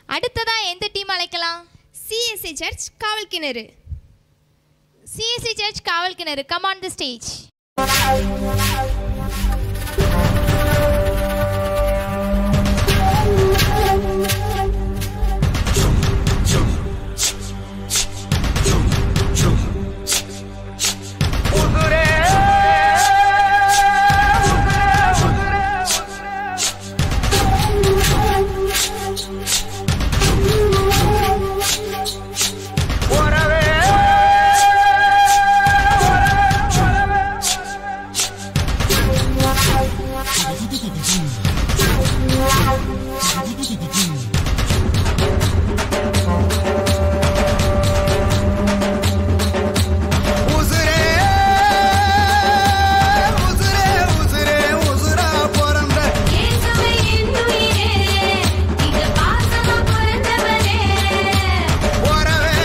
அடுத்ததா எந்த டீம் அழைக்கலாம் சிஎஸ்சி சர்ச் காவல் கிணறு சிஎஸ்சி சர்ச் காவல் கிணறு கம் ஆன் தி ஸ்டேஜ் உசுரே உசுரே உசுரே உசுரா பிறந்த இயேசுவே என் உயிரே இங்க பாசமா பிறந்தவரே உறவே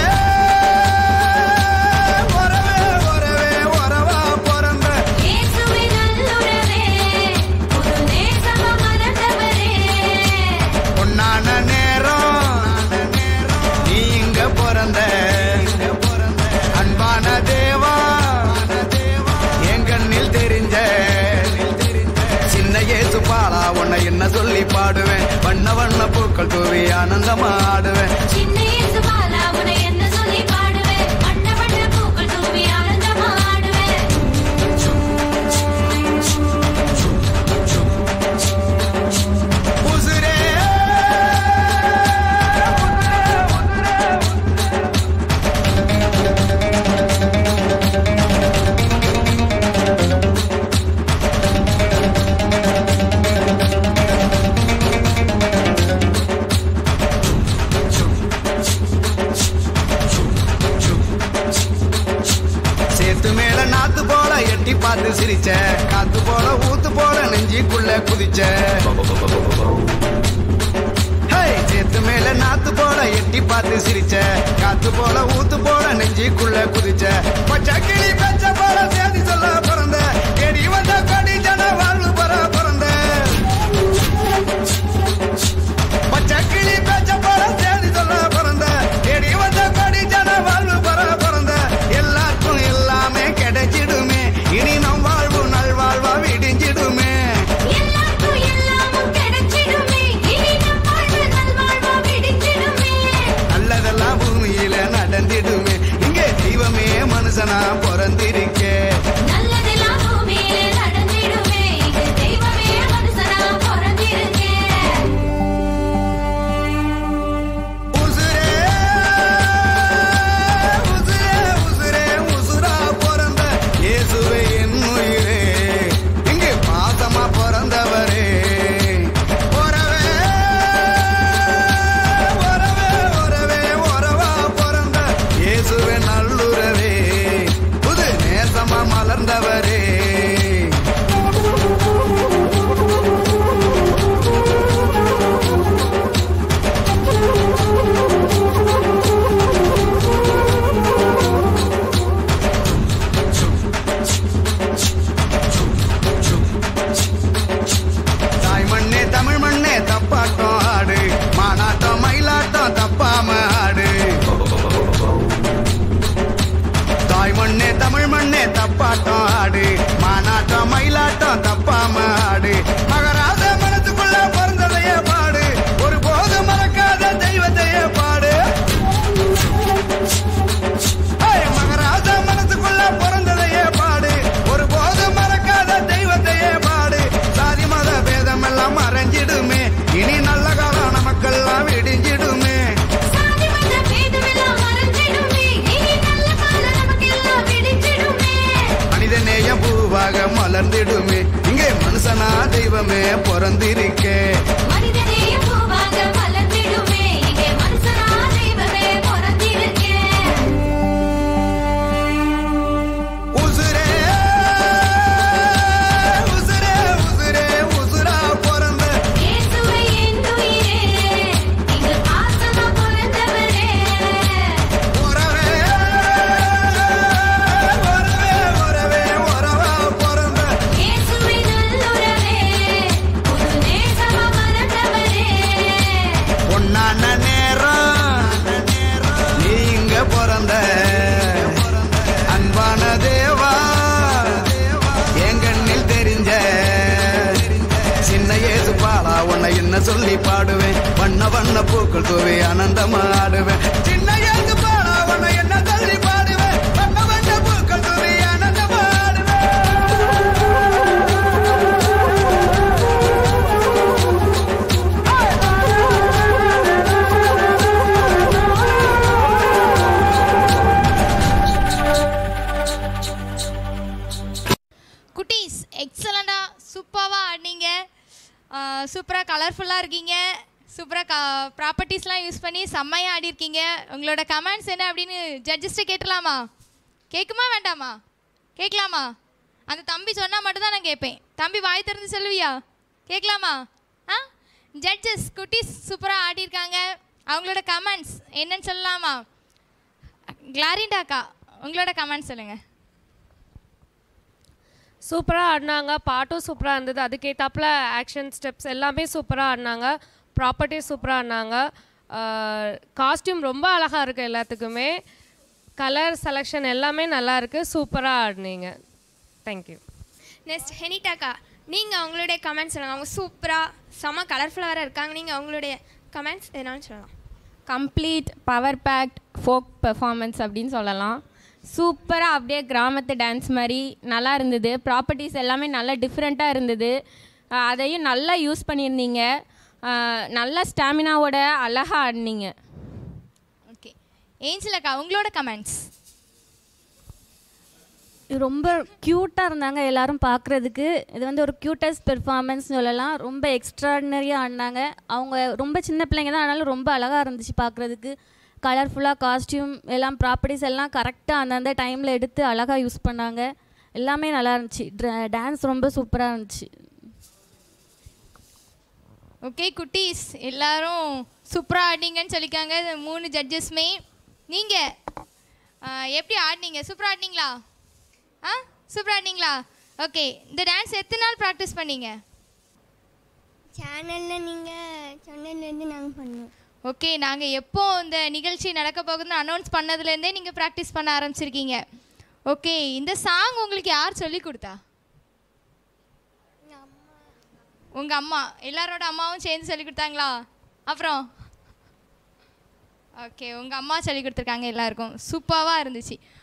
உறவே உறவே உறவா பிறந்த இயேசுவே நல்லுறவே ஒரு நேசமா மறந்தவரே பொன்னான நேரம் நீ இங்க பிறந்த அன்பான தேவா என் கண்ணில் தெரிஞ்ச சின்ன ஏசு பாலா உன்னை என்ன சொல்லி பாடுவேன் வண்ண வண்ண பூக்கள் தூவி ஆனந்தமா ஆடுவேன் சின்ன இயேசு பாலா உன்னை என்ன சொல்லி பாடுவேன் வண்ண வண்ண பூக்கள் தூவி ஆனந்தமா ஆடுவேன் உசுரே சேத்து மேல நாத்து போல எட்டி பார்த்து சிரிச்ச காத்து போல ஊத்து போல நெஞ்சிக்குள்ள குதிச்ச ஹே, சேத்து மேல நாத்து போல எட்டி பார்த்து சிரிச்ச காத்து போல ஊத்து போல நெஞ்சிக்குள்ள குதிச்ச பச்சை கிளி பச்சை போல சேதி சொல்ல பிறந்த தேடி வந்த கொடி ஜன வாழ்வு பெற பிறந்த பச்சை கிளி பச்சை போல சேதி சொல்ல பிறந்த தேடி வந்த கொடி ஜன வாழ்வு பெற பிறந்த எல்லாருக்கும் எல்லாமே கிடைச்சிடுமே இனி நம் வாழ்வு நல்வாழ்வா விடிஞ்சிடுமே எல்லாருக்கும் எல்லாமும் கிடைச்சிடுமே இனி நம் வாழ்வு நல்வாழ்வா விடிஞ்சிடுமே நல்லதெல்லாம் பூமியில நடந்திடுமே இங்கே தெய்வமே மனுஷனா பிறந்திருக்கே நல்லதெல்லாம் பூமியிலே நடந்திடுமே இது தெய்வமே மனுஷனா பிறந்திருக்கேன் உசுரே உசுரே உசுரே உசுரா பிறந்த இயேசுவே என் உயிரே இங்கே பாசமா பிறந்தவரே உறவே உறவே உறவே உறவா பிறந்த இயேசுவே நல்லுறவே புது நேசமா மலர்ந்தவரே தாய் மண்ணே தமிழ் மண்ணே தப்பாட்டம் ஆடு மானாட்டம் மயிலாட்டம் தப்பாம ஆடு தாய் மண்ணே தமிழ் மண்ணே தப்பாட்டம் ஆடு மானாட்டம் மயிலாட்டம் தப்பாம ஆடு மகராச மனசுக்குள்ள பிறந்ததையே பாடு ஒரு போது மறக்காத தெய்வத்தையே பாடு ஏய், மகராஜ மனசுக்குள்ள பிறந்ததையே பாடு ஒரு போது மறக்காத தெய்வத்தையே பாடு சாதி மத பேதம் எல்லாம் மறைஞ்சிடுமே இனி நல்ல காலம் நமக்கெல்லாம் விடிஞ்சிடுமே சாதி மத பேதமெல்லாம் மறைஞ்சிடுமே இனி நல்ல காலம் நமக்கெல்லாம் விடிஞ்சிடுமே மனித நேயம் பூவாக மலர்ந்திடுமே இங்கே மனுஷனா தெய்வமே பிறந்திருக்கே மனிதனே பூவாக மலர்ந்திடுமே இங்கே மனுஷனா தெய்வமே பிறந்திருக்கேன் உசுரே உசுரே உசுரே உசுரா பிறந்த இயேசுவே என் உயிரே இங்கு பாசமா பிறந்தவரே உறவே உறவே உறவே உறவா பிறந்த இயேசுவே நல்லுறவே ஒரு நேசமா மறந்தவரே பொன்னான சொல்லி பாடுவேன் வண்ண வண்ண பூக்கள் தூவி ஆனந்தமா ஆடுவேன் சின்ன ஏந்து பாடா உன்னை என்ன சொல்லி பாடுவேன் வண்ண வண்ண பூக்கள் தூவி ஆனந்தமா ஆடுவேன் குட்டீஸ் எக்ஸலண்டாக சூப்பராக ஆடினீங்க சூப்பராக கலர்ஃபுல்லாக இருக்கீங்க சூப்பராக கா ப்ராப்பர்ட்டிஸ்லாம் யூஸ் பண்ணி செம்மையாக ஆடிருக்கீங்க உங்களோட கமெண்ட்ஸ் என்ன அப்படின்னு ஜட்ஜஸ்ட்டை கேட்டலாமா கேட்குமா வேண்டாமா கேட்கலாமா அந்த தம்பி சொன்னால் மட்டும்தான் நான் கேட்பேன் தம்பி வாய் திறந்து சொல்லுவியா கேட்கலாமா ஆ ஜட்ஜஸ் குட்டீஸ் சூப்பராக ஆடிருக்காங்க அவங்களோட கமெண்ட்ஸ் என்னன்னு சொல்லலாமா கிளாரிண்டாக்கா உங்களோட கமெண்ட்ஸ் சொல்லுங்கள் சூப்பராக ஆடினாங்க பாட்டும் சூப்பராக இருந்தது அதுக்கேற்றாப்புல ஆக்ஷன் ஸ்டெப்ஸ் எல்லாமே சூப்பராக ஆடினாங்க ப்ராப்பர்ட்டிஸ் சூப்பராக ஆடினாங்க காஸ்டியூம் ரொம்ப அழகாக இருக்குது எல்லாத்துக்குமே கலர் செலெக்ஷன் எல்லாமே நல்லா இருக்குது சூப்பராக ஆடினீங்க தேங்க்யூ நெக்ஸ்ட் ஹெனிடாக்கா நீங்கள் அவங்களுடைய கமெண்ட்ஸ் சொல்லுங்கள் அவங்க சூப்பராக செம கலர்ஃபுல்லாக வேறு இருக்காங்க நீங்கள் அவங்களுடைய கமெண்ட்ஸ் என்னான்னு சொல்லலாம் complete power packed folk performance அப்படின்னு சொல்லலாம் சூப்பராக அப்படியே கிராமத்து டான்ஸ் மாதிரி நல்லா இருந்தது ப்ராப்பர்ட்டிஸ் எல்லாமே நல்லா டிஃப்ரெண்ட்டாக இருந்தது அஹ் அதையும் நல்லா யூஸ் பண்ணியிருந்தீங்க அஹ் நல்ல ஸ்டாமினாவோட அழகாக ஆடினீங்க ஓகே ஏஞ்சல் அக்கா உங்களோட கமெண்ட்ஸ் ரொம்ப க்யூட்டாக இருந்தாங்க எல்லாரும் பார்க்குறதுக்கு இது வந்து ஒரு க்யூட்டஸ்ட் பெர்ஃபார்மன்ஸ் சொல்லலாம் ரொம்ப எக்ஸ்ட்ராடினரியாக ஆடினாங்க அவங்க ரொம்ப சின்ன பிள்ளைங்க தான் ஆனாலும் ரொம்ப அழகாக இருந்துச்சு பார்க்குறதுக்கு கலர்ஃபுல்லாக காஸ்டியூம் எல்லாம் ப்ராப்பர்ட்டிஸ் எல்லாம் கரெக்டாக அந்தந்த டைமில் எடுத்து அழகாக யூஸ் பண்ணாங்க எல்லாமே நல்லா இருந்துச்சு டான்ஸ் ரொம்ப சூப்பராக இருந்துச்சு ஓகே குட்டீஸ் எல்லாரும் சூப்பராக ஆடினீங்கன்னு சொல்லிக்காங்க இந்த மூணு ஜட்ஜஸ்மே நீங்கள் எப்படி ஆடினீங்க சூப்பராக ஆடினீங்களா ஆ சூப்பராக ஆடினீங்களா ஓகே இந்த டான்ஸ் எத்தனை நாள் ப்ராக்டிஸ் பண்ணீங்க சேனலில் நீங்கள் சொன்னதுலேருந்து நாங்கள் பண்ணுவோம் ஓகே நாங்கள் எப்போ இந்த நிகழ்ச்சி நடக்க போகுதுன்னு அனௌன்ஸ் பண்ணதுலேருந்தே நீங்கள் ப்ராக்டிஸ் பண்ண ஆரம்பிச்சிருக்கீங்க ஓகே இந்த சாங் உங்களுக்கு யார் சொல்லி கொடுத்தா உங்கள் அம்மா எல்லாரோட அம்மாவும் சேர்ந்து சொல்லி கொடுத்தாங்களா அப்புறம் ஓகே உங்கள் அம்மா சொல்லி கொடுத்துருக்காங்க எல்லாருக்கும் சூப்பராக இருந்துச்சு